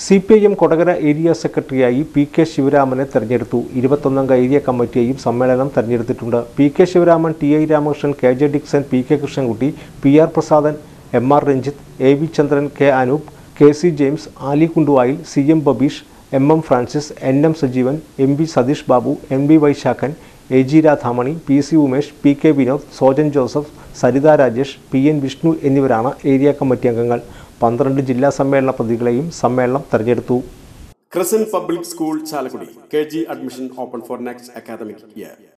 C P I M Kodakara area സെക്രട്ടറിയായി P K ശിവരാമനെ തെരഞ്ഞെടുത്തു ഇരുപത്തൊന്നംഗ ഏരിയ കമ്മിറ്റിയെയും സമ്മേളനം തെരഞ്ഞെടുത്തിട്ടുണ്ട് P K Sivaraman T I Ramakrishnan K J Dixon P K Krishnankutty P R Prasadan M R Ranjith A V Chandran K Anoop K C James Ali Kunduvayil C M Babeesh M M Francis N M Sajeevan M V Satheesh Babu M V Vaishakhan A G Radhamani P C Umesh P K Vinod Sojan Joseph Saritha Rajesh P N Vishnu എന്നിവരാണ് area committee അംഗങ്ങൾ പന്ത്രണ്ട് ജില്ലാ സമ്മേളന പ്രതികളെയും സമ്മേളനം തെരഞ്ഞെടുത്തു Crescent Public School, Chalakudi. KG admission open for next academic year.